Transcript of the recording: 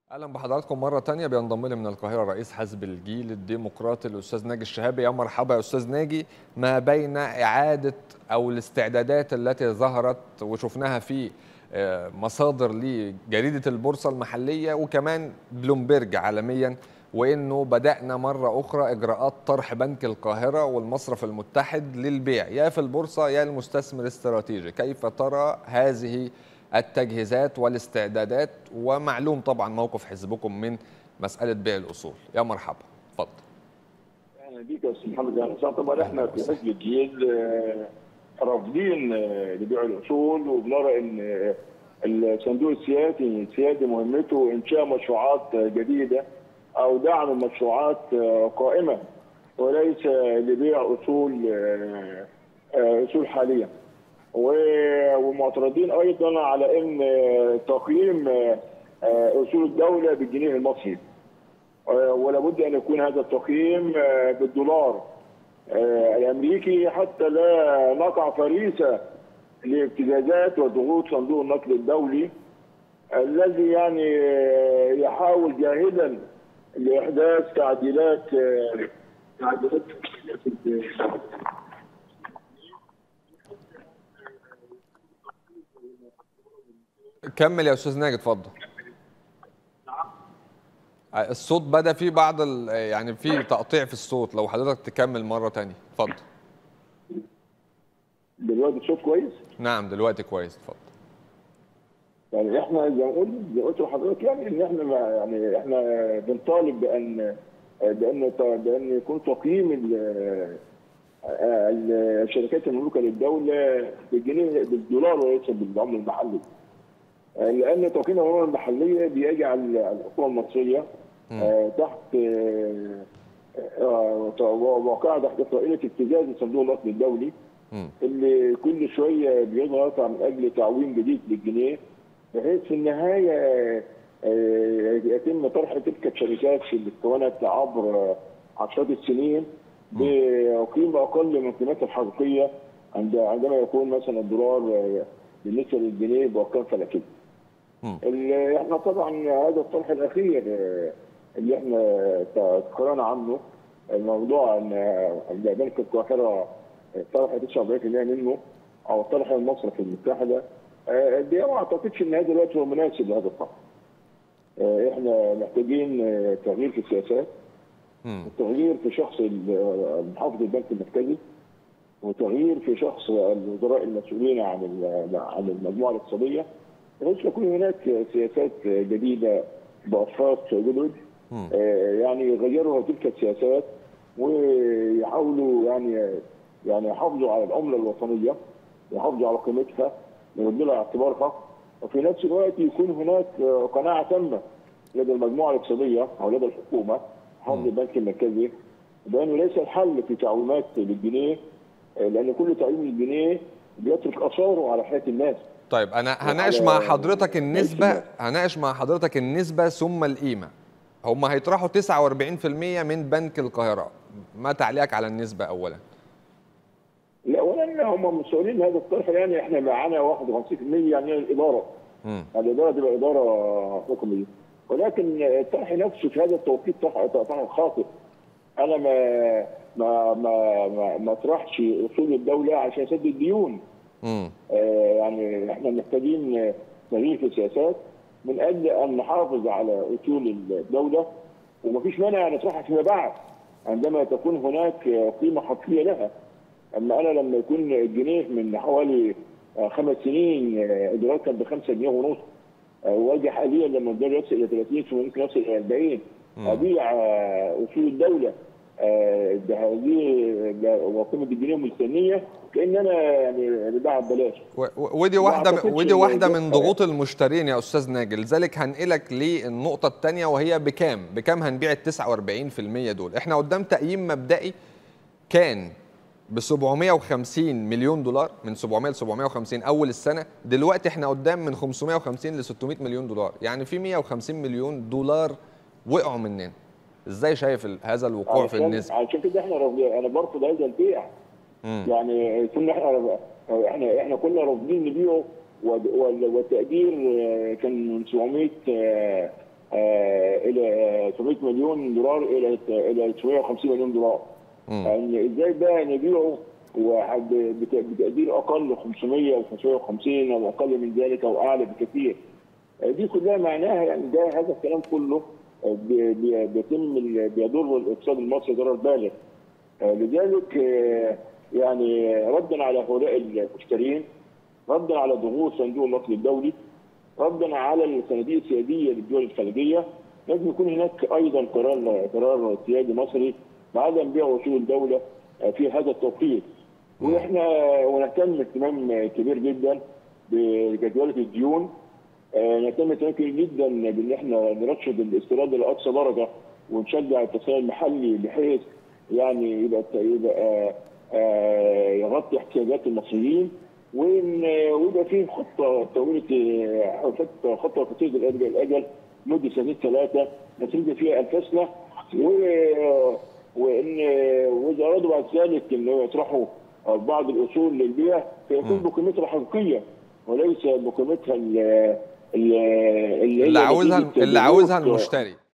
اهلا بحضراتكم مره تانية بينضم لي من القاهره رئيس حزب الجيل الديمقراطي الاستاذ ناجي الشهابي يا مرحبا يا استاذ ناجي ما بين اعاده او الاستعدادات التي ظهرت وشفناها في آه، مصادر لجريده البورصه المحليه وكمان بلومبرج عالميا وانه بدانا مره اخرى اجراءات طرح بنك القاهره والمصرف المتحد للبيع يا في البورصه يا المستثمر الاستراتيجي كيف ترى هذه التجهيزات والاستعدادات ومعلوم طبعا موقف حزبكم من مساله بيع الاصول يا مرحبا اتفضل اهلا بيك يا استاذ محمد اهلا وسهلا طبعا احنا في حزب الجيل آه، رافضين آه، لبيع الاصول وبنرى ان آه، الصندوق السيادي السيادي مهمته انشاء مشروعات آه، جديده او دعم مشروعات آه، قائمه وليس لبيع اصول آه، آه، اصول حاليه و- ومعترضين ايضا على ان آه، تقييم آه، آه، اصول الدوله بالجنيه المصري آه، ولا بد ان يكون هذا التقييم آه، بالدولار آه، الامريكي حتى لا نقع فريسه لابتزازات وضغوط صندوق النقد الدولي الذي يعني آه، يحاول جاهدا لاحداث تعديلات آه، تعديلات في كمل يا استاذ ناجي اتفضل الصوت بدا فيه بعض ال- يعني في تقطيع في الصوت لو حضرتك تكمل مره تانية اتفضل دلوقتي الصوت كويس نعم دلوقتي كويس اتفضل يعني احنا زي ما قلت زي ما قلت لحضرتك يعني ان احنا ما يعني احنا بنطالب بان بان بان يكون تقييم ال- الشركات المملوكه للدوله بالجنيه بالدولار وليس بالعمله المحليه. لان تقييم العمله المحليه بيجعل الحكومه المصريه آه، تحت آه، آه، واقعه تحت طائله ابتزاز صندوق النقد الدولي مم. اللي كل شويه بيضغط من اجل تعويم جديد للجنيه بحيث في النهايه آه، يتم طرح تلك الشركات اللي اتكونت عبر آه، عشرات السنين بقيمه اقل من قيمتها الحقيقيه عند عندما يكون مثلا الدولار آه، بالنسبه للجنيه بارقام فلكيه. مم. ال- احنا طبعا هذا الطرح الاخير آه، اللي احنا ت- قرانا عنه الموضوع ان ان بنك القاهره طرح 49% منه او طرح المصرف المتحده آه، دي ما اعتقدش ان هذا الوقت هو مناسب لهذا الطرح. آه، احنا محتاجين آه، تغيير في السياسات مم. وتغيير في شخص ال- محافظ البنك المركزي وتغيير في شخص الوزراء المسؤولين عن ال- عن المجموعه الاقتصاديه بحيث يكون هناك سياسات جديده باشخاص جدد مم. آه، يعني يغيروا تلك السياسات ويحاولوا يعني يعني يحافظوا على العمله الوطنيه يحافظوا على قيمتها يردوا لها اعتبارها وفي نفس الوقت يكون هناك آه، قناعه تامه لدى المجموعه الاقتصاديه او لدى الحكومه حافظ البنك المركزي بانه ليس الحل في تعويمات للجنيه آه، لان كل تعويم للجنيه بيترك اثاره على حياه الناس طيب انا هناقش وعلى- مع حضرتك النسبه ماشي. هناقش مع حضرتك النسبه ثم القيمه هم هيطرحوا 49% من بنك القاهره ما تعليقك على النسبه اولا لا اولا هم مسؤولين هذا الطرح يعني احنا معانا 51% يعني الاداره مم. الاداره تبقى اداره حكوميه ولكن الطرح نفسه في هذا التوقيت طرح طرح خاطئ انا ما ما ما ما, ما اطرحش اصول الدوله عشان اسدد ديون مم. آه، يعني احنا محتاجين تغيير في السياسات من اجل ان نحافظ على اصول الدوله ومفيش مانع نطرحها فيما بعد عندما تكون هناك قيمه حقيقيه لها اما انا لما يكون الجنيه من حوالي آه، خمس سنين آه، الدولار كان ب 5 جنيه ونص آه، واجي حاليا لما الدولار يصل الى 30 ثم ممكن يصل الى 40 ابيع آه، اصول الدوله آه، ده هذه ده- وقيمه الجنيه مستنيه كان انا يعني ببيعها ببلاش و- و- ودي ما واحده أعتقدش ودي إن واحده ده- من ضغوط المشترين يا استاذ ناجي لذلك هنقلك للنقطه الثانيه وهي بكام بكام هنبيع ال 49% دول احنا قدام تقييم مبدئي كان ب 750 مليون دولار من 700 ل 750 اول السنه دلوقتي احنا قدام من 550 ل 600 مليون دولار يعني في 150 مليون دولار وقعوا مننا ازاي شايف ال- هذا الوقوع في علشان- النسبه علشان كده احنا رافضين انا برفض هذا البيع مم. يعني كنا احنا احنا احنا كنا رافضين نبيعه وال- وال- والتقدير آه، كان من 700 آه، آه، 900 مليون دولار الى الى 950 مليون دولار مم. يعني ازاي بقى نبيعه وحد- بت- بتقدير اقل 500 او 550 او اقل من ذلك او اعلى بكثير دي كلها معناها يعني ده هذا الكلام كله بي- بي- بيتم ال- بيضر الاقتصاد المصري ضرر بالغ آه، لذلك آه، يعني ردا على هؤلاء المشترين ردا على ضغوط صندوق النقد الدولي ردا على الصناديق السياديه للدول الخليجيه لازم يكون هناك ايضا قرار قرار سيادي مصري بعدم بيع اصول الدوله آه، في هذا التوقيت واحنا ونهتم اهتمام كبير جدا بجدوله الديون آه، نهتم اهتمام كبير جدا بان احنا نرشد الاستيراد لاقصى درجه ونشجع التصنيع المحلي بحيث يعني يبقى يبقى آه، يغطي احتياجات المصريين وإن ويبقى في خطه طويله آه، خطه خطه قصيره الاجل الاجل مده سنتين ثلاثه نتيجه فيها انفسنا و- وان واذا ارادوا بعد ذلك انه يطرحوا بعض الاصول للبيع فيكون مم. بقيمتها الحقيقيه وليس بقيمتها ال- ال- اللي هي اللي عاوزها نتيجة اللي عاوزها ضغوط المشتري